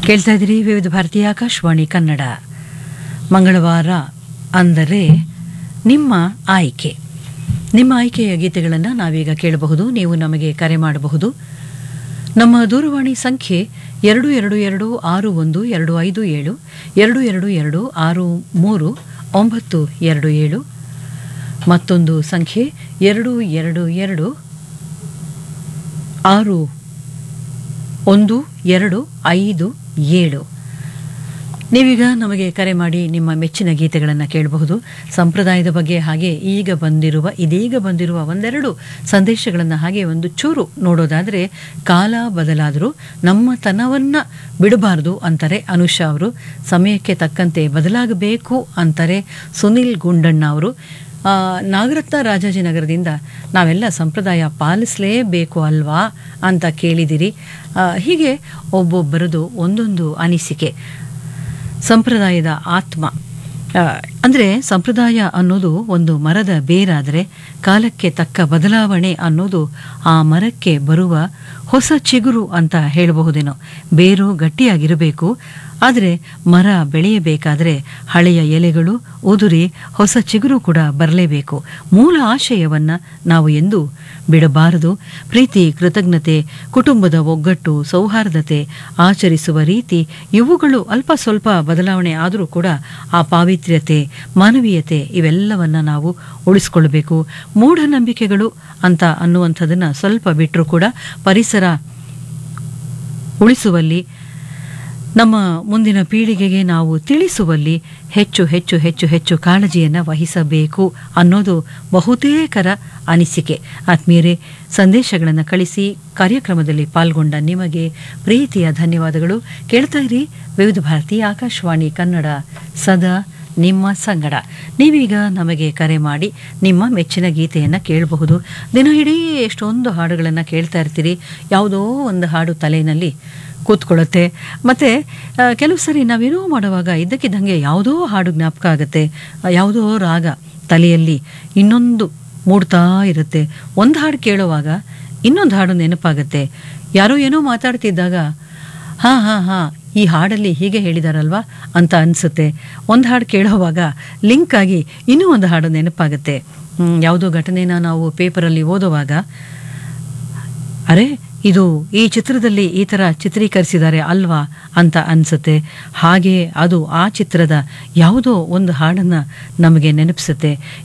ಕೇಳ್ತಾ ಇದ್ದೀರಿ ವಿವಿಧ ಭಾರತೀಯ ಆಕಾಶವಾಣಿ ಕನ್ನಡ ಮಂಗಳವಾರ ಅಂದರೆ ನಿಮ್ಮ ಆಯ್ಕೆ ನಿಮ್ಮ ಆಯ್ಕೆಯ ಗೀತೆಗಳನ್ನು ನಾವೀಗ ಕೇಳಬಹುದು ನೀವು ನಮಗೆ ಕರೆ ಮಾಡಬಹುದು ನಮ್ಮ ದೂರವಾಣಿ ಸಂಖ್ಯೆ ಎರಡು ಎರಡು ಎರಡು ಆರು ಒಂದು ಎರಡು ಐದು ಏಳು ಎರಡು ಎರಡು ಎರಡು ಆರು ಮೂರು ಒಂಬತ್ತು ಎರಡು ಏಳು ಮತ್ತೊಂದು ಸಂಖ್ಯೆ ಎರಡು ಎರಡು ಎರಡು ಆರು ಒಂದು ಎರಡು ಐದು ಏಳು ನೀವೀಗ ನಮಗೆ ಕರೆ ಮಾಡಿ ನಿಮ್ಮ ಮೆಚ್ಚಿನ ಗೀತೆಗಳನ್ನು ಕೇಳಬಹುದು ಸಂಪ್ರದಾಯದ ಬಗ್ಗೆ ಹಾಗೆ ಈಗ ಬಂದಿರುವ ಇದೀಗ ಬಂದಿರುವ ಒಂದೆರಡು ಸಂದೇಶಗಳನ್ನು ಹಾಗೆ ಒಂದು ಚೂರು ನೋಡೋದಾದರೆ ಕಾಲ ಬದಲಾದರೂ ನಮ್ಮ ತನವನ್ನು ಬಿಡಬಾರ್ದು ಅಂತಾರೆ ಅನುಷಾ ಅವರು ಸಮಯಕ್ಕೆ ತಕ್ಕಂತೆ ಬದಲಾಗಬೇಕು ಅಂತಾರೆ ಸುನಿಲ್ ಗುಂಡಣ್ಣ ಅವರು ಆ, ನಾಗರತ್ನ ರಾಜಾಜಿನಗರದಿಂದ ನಾವೆಲ್ಲ ಸಂಪ್ರದಾಯ ಪಾಲಿಸಲೇಬೇಕು ಅಲ್ವಾ ಅಂತ ಕೇಳಿದಿರಿ ಆ, ಹೀಗೆ ಒಬ್ಬೊಬ್ಬರದು ಒಂದೊಂದು ಅನಿಸಿಕೆ ಸಂಪ್ರದಾಯದ ಆತ್ಮ ಅಂದರೆ ಸಂಪ್ರದಾಯ ಅನ್ನೋದು ಒಂದು ಮರದ ಬೇರಾದರೆ ಕಾಲಕ್ಕೆ ತಕ್ಕ ಬದಲಾವಣೆ ಅನ್ನೋದು ಆ ಮರಕ್ಕೆ ಬರುವ ಹೊಸ ಚಿಗುರು ಅಂತ ಹೇಳಬಹುದೇನೋ ಬೇರು ಗಟ್ಟಿಯಾಗಿರಬೇಕು ಆದರೆ ಮರ ಬೆಳೆಯಬೇಕಾದರೆ ಹಳೆಯ ಎಲೆಗಳು ಉದುರಿ ಹೊಸ ಚಿಗುರು ಕೂಡ ಬರಲೇಬೇಕು ಮೂಲ ಆಶಯವನ್ನು ನಾವು ಎಂದೂ ಬಿಡಬಾರದು ಪ್ರೀತಿ ಕೃತಜ್ಞತೆ ಕುಟುಂಬದ ಒಗ್ಗಟ್ಟು ಸೌಹಾರ್ದತೆ ಆಚರಿಸುವ ರೀತಿ ಇವುಗಳು ಅಲ್ಪ ಸ್ವಲ್ಪ ಬದಲಾವಣೆ ಆದರೂ ಕೂಡ ಆ ಪಾವಿತ್ರ್ಯತೆ ಮಾನವೀಯತೆ ಇವೆಲ್ಲವನ್ನ ನಾವು ಉಳಿಸ್ಕೊಳ್ಬೇಕು ಮೂಢನಂಬಿಕೆಗಳು ಅಂತ ಅನ್ನುವಂಥದ್ದನ್ನು ಸ್ವಲ್ಪ ಬಿಟ್ಟರೂ ಕೂಡ ಪರಿಸರ ಉಳಿಸುವಲ್ಲಿ ನಮ್ಮ ಮುಂದಿನ ಪೀಳಿಗೆಗೆ ನಾವು ತಿಳಿಸುವಲ್ಲಿ ಹೆಚ್ಚು ಹೆಚ್ಚು ಹೆಚ್ಚು ಹೆಚ್ಚು ಕಾಳಜಿಯನ್ನು ವಹಿಸಬೇಕು ಅನ್ನೋದು ಬಹುತೇಕರ ಅನಿಸಿಕೆ ಆತ್ಮೀಯರೇ ಸಂದೇಶಗಳನ್ನು ಕಳಿಸಿ ಕಾರ್ಯಕ್ರಮದಲ್ಲಿ ಪಾಲ್ಗೊಂಡ ನಿಮಗೆ ಪ್ರೀತಿಯ ಧನ್ಯವಾದಗಳು ಕೇಳ್ತಾ ಇರಿ ವಿವಿಧ ಭಾರತಿ ಆಕಾಶವಾಣಿ ಕನ್ನಡ ಸದಾ ನಿಮ್ಮ ಸಂಗಡ ನೀವೀಗ ನಮಗೆ ಕರೆ ಮಾಡಿ ನಿಮ್ಮ ಮೆಚ್ಚಿನ ಗೀತೆಯನ್ನು ಕೇಳಬಹುದು ದಿನ ಇಡೀ ಎಷ್ಟೊಂದು ಹಾಡುಗಳನ್ನು ಕೇಳ್ತಾ ಇರ್ತೀರಿ ಯಾವುದೋ ಒಂದು ಹಾಡು ತಲೆಯಲ್ಲಿ ಕೂತ್ಕೊಳ್ಳುತ್ತೆ ಮತ್ತು ಕೆಲವು ಸರಿ ನಾವೇನೋ ಮಾಡುವಾಗ ಇದ್ದಕ್ಕಿದ್ದಂಗೆ ಯಾವುದೋ ಹಾಡು ಜ್ಞಾಪಕ ಆಗುತ್ತೆ ಆ, ಯಾವುದೋ ರಾಗ ತಲೆಯಲ್ಲಿ ಇನ್ನೊಂದು ಮೂಡ್ತಾ ಇರುತ್ತೆ ಒಂದು ಹಾಡು ಕೇಳುವಾಗ ಇನ್ನೊಂದು ಹಾಡು ನೆನಪಾಗುತ್ತೆ ಯಾರೋ ಏನೋ ಮಾತಾಡ್ತಿದ್ದಾಗ ಹಾಂ ಹಾಂ ಹಾಂ ಈ ಹಾಡಲ್ಲಿ ಹೀಗೆ ಹೇಳಿದಾರಲ್ವಾ ಅಂತ ಅನಿಸುತ್ತೆ ಒಂದು ಹಾಡು ಕೇಳೋವಾಗ ಲಿಂಕ್ ಆಗಿ ಇನ್ನೂ ಒಂದು ಹಾಡು ನೆನಪಾಗುತ್ತೆ ಹ್ಮ್, ಯಾವುದೋ ಘಟನೆನ ನಾವು ಪೇಪರಲ್ಲಿ ಓದುವಾಗ ಅರೆ ಇದು ಈ ಚಿತ್ರದಲ್ಲಿ ಈ ಥರ ಚಿತ್ರೀಕರಿಸಿದ್ದಾರೆ ಅಲ್ವಾ ಅಂತ ಅನಿಸುತ್ತೆ ಹಾಗೆ ಅದು ಆ ಚಿತ್ರದ ಯಾವುದೋ ಒಂದು ಹಾಡನ್ನು ನಮಗೆ ನೆನಪಿಸುತ್ತೆ